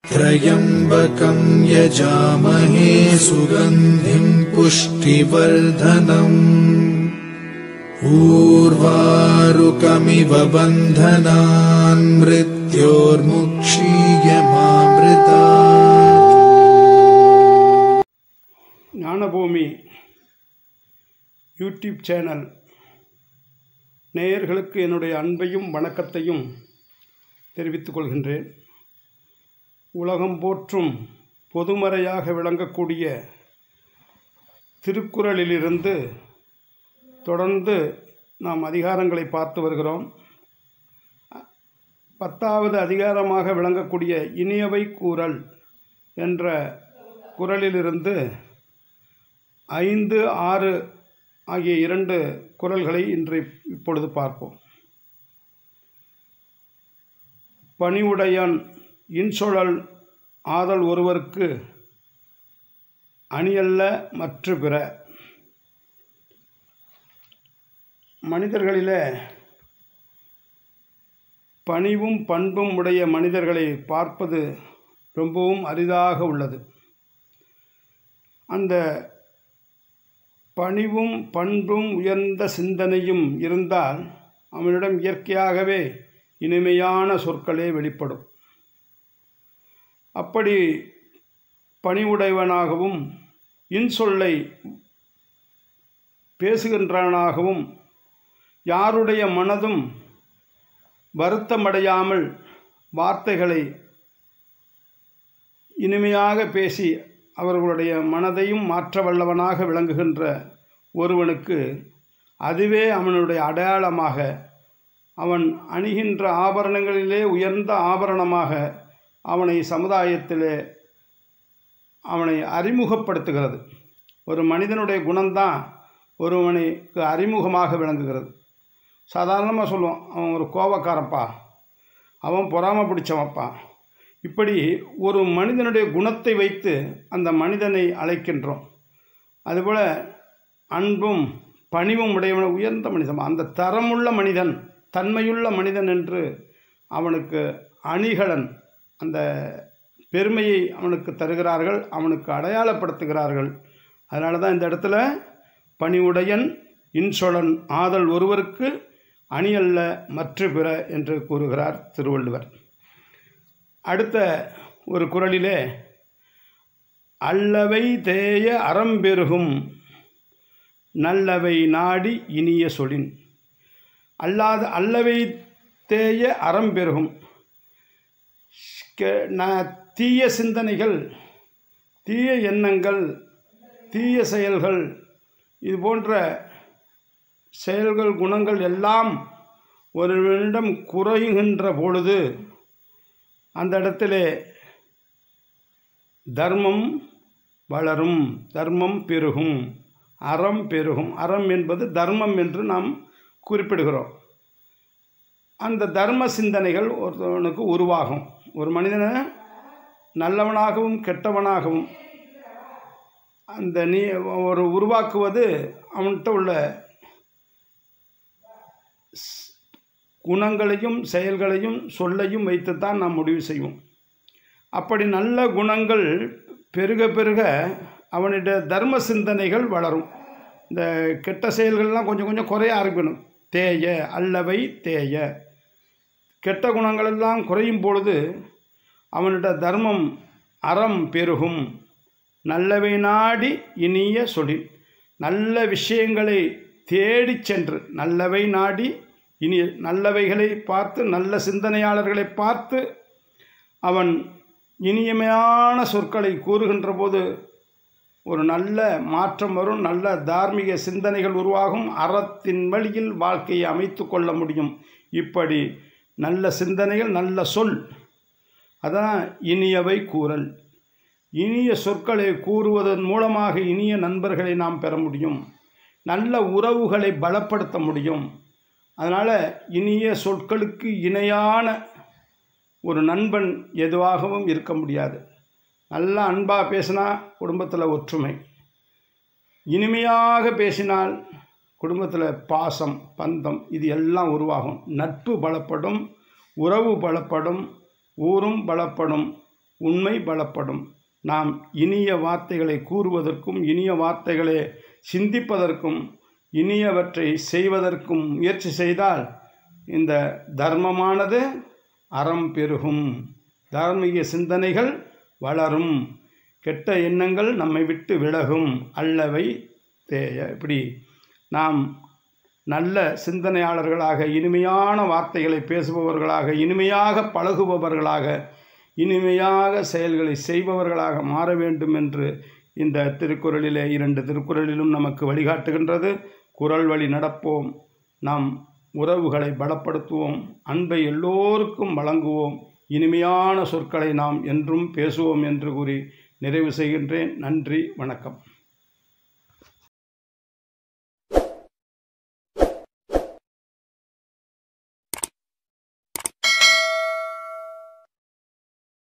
त्र्यम्बकम् यजामहे सुगन्धिम् पुष्टिवर्धनम् ऊर्वारुकमिव बन्धनान् मृत्योर्मुक्षीयमामृता ஞானபூமி யூடியூப் சேனல் நேயர்களுக்கு என்னுடைய அன்பையும் வணக்கத்தையும் தெரிவித்துக் கொள்கின்றேன் உலகம் போற்றும் பொதுமறையாக விளங்கக்கூடிய திருக்குறளிலிருந்து தொடர்ந்து நாம் அதிகாரங்களை பார்த்து வருகிறோம் பத்தாவது அதிகாரமாக விளங்கக்கூடிய இனியவை கூறல் என்ற குறளிலிருந்து ஐந்து ஆறு ஆகிய இரண்டு குறள்களை இன்று இப்பொழுது பார்ப்போம் பணிவுடையான் இன்சொழல் ஆதல் ஒருவருக்கு அணியல்ல மற்ற பிற மனிதர்களிலே பணிவும் பண்பும் உடைய மனிதர்களை பார்ப்பது ரொம்பவும் அரிதாக உள்ளது அந்த பணிவும் பண்பும் உயர்ந்த சிந்தனையும் இருந்தால் அவனிடம் இயற்கையாகவே இனிமையான சொற்களே வெளிப்படும் அப்படி பணிவுடையவனாகவும் இன்சொல்லை பேசுகின்றவனாகவும் யாருடைய மனதும் வருத்தமடையாமல் வார்த்தைகளை இனிமையாக பேசி அவர்களுடைய மனதையும் மாற்ற வல்லவனாக விளங்குகின்ற ஒருவனுக்கு அதுவே அவனுடைய அடையாளமாக அவன் அணிகின்ற ஆபரணங்களிலே உயர்ந்த ஆபரணமாக அவனை சமுதாயத்திலே அவனை அறிமுகப்படுத்துகிறது ஒரு மனிதனுடைய குணம்தான் ஒருவனுக்கு அறிமுகமாக விளங்குகிறது சாதாரணமாக சொல்லுவோம் அவன் ஒரு கோபக்காரப்பா அவன் பொறாம பிடிச்சவன்ப்பா இப்படி ஒரு மனிதனுடைய குணத்தை வைத்து அந்த மனிதனை அழைக்கின்றோம் அதுபோல் அன்பும் பணிவும் உடையவன் உயர்ந்த மனிதன் அந்த தரமுள்ள மனிதன் தன்மையுள்ள மனிதன் என்று அவனுக்கு அணிகலன் அந்த பெருமையை அவனுக்கு தருகிறார்கள் அவனுக்கு அடையாளப்படுத்துகிறார்கள் அதனால தான் இந்த இடத்துல பணிவுடையன் இன்சொலன் ஆதல் ஒருவருக்கு அணியல்ல மற்ற பிற என்று கூறுகிறார் திருவள்ளுவர் அடுத்த ஒரு குரலிலே அல்லவை தேய அறம்பெருகும் நல்லவை நாடி இனிய சொலின் அல்லாத அல்லவை தேய அறம்பெருகும் தீய சிந்தனைகள் தீய எண்ணங்கள் தீய செயல்கள் இது போன்ற செயல்கள் குணங்கள் எல்லாம் ஒருவனிடம் குறைகின்ற பொழுது அந்த இடத்திலே தர்மம் வளரும் தர்மம் பெருகும் அறம் பெருகும் அறம் என்பது தர்மம் என்று நாம் குறிப்பிடுகிறோம் அந்த தர்ம சிந்தனைகள் ஒருத்தவனுக்கு உருவாகும் ஒரு மனிதனை நல்லவனாகவும் கெட்டவனாகவும் அந்த நீ ஒரு உருவாக்குவது அவன்கிட்ட உள்ள குணங்களையும் செயல்களையும் சொல்லையும் வைத்துத்தான் நாம் முடிவு செய்வோம் அப்படி நல்ல குணங்கள் பெருக பெருக அவனுடைய தர்ம சிந்தனைகள் வளரும் இந்த கெட்ட செயல்கள்லாம் கொஞ்சம் கொஞ்சம் குறைய ஆரம்பிக்கணும் தேய அல்லவை தேய கெட்ட குணங்களெல்லாம் குறையும் பொழுது அவனுடைய தர்மம் அறம் பெருகும் நல்லவை நாடி இனிய சொல்லி நல்ல விஷயங்களை தேடி சென்று நல்லவை நாடி இனி நல்லவைகளை பார்த்து நல்ல சிந்தனையாளர்களை பார்த்து அவன் இனியமையான சொற்களை கூறுகின்ற போது ஒரு நல்ல மாற்றம் வரும் நல்ல தார்மீக சிந்தனைகள் உருவாகும் அறத்தின் வழியில் வாழ்க்கையை அமைத்து கொள்ள முடியும் இப்படி நல்ல சிந்தனைகள் நல்ல சொல் அதான் இனியவை கூறல் இனிய சொற்களை கூறுவதன் மூலமாக இனிய நண்பர்களை நாம் பெற முடியும் நல்ல உறவுகளை பலப்படுத்த முடியும் அதனால் இனிய சொற்களுக்கு இணையான ஒரு நண்பன் எதுவாகவும் இருக்க முடியாது நல்லா அன்பாக பேசினா குடும்பத்தில் ஒற்றுமை இனிமையாக பேசினால் குடும்பத்தில் பாசம் பந்தம் இது எல்லாம் உருவாகும் நட்பு பலப்படும் உறவு பலப்படும் ஊரும் பலப்படும் உண்மை பலப்படும் நாம் இனிய வார்த்தைகளை கூறுவதற்கும் இனிய வார்த்தைகளை சிந்திப்பதற்கும் இனியவற்றை செய்வதற்கும் முயற்சி செய்தால் இந்த தர்மமானது அறம் பெருகும் தார்மீக சிந்தனைகள் வளரும் கெட்ட எண்ணங்கள் நம்மை விட்டு விலகும் அல்லவை தேய இப்படி நாம் நல்ல சிந்தனையாளர்களாக இனிமையான வார்த்தைகளை பேசுபவர்களாக இனிமையாக பழகுபவர்களாக இனிமையாக செயல்களை செய்பவர்களாக மாற வேண்டும் என்று இந்த திருக்குறளிலே இரண்டு திருக்குறளிலும் நமக்கு வழிகாட்டுகின்றது குரல் வழி நடப்போம் நாம் உறவுகளை பலப்படுத்துவோம் அன்பை எல்லோருக்கும் வழங்குவோம் இனிமையான சொற்களை நாம் என்றும் பேசுவோம் என்று கூறி நிறைவு செய்கின்றேன் நன்றி வணக்கம்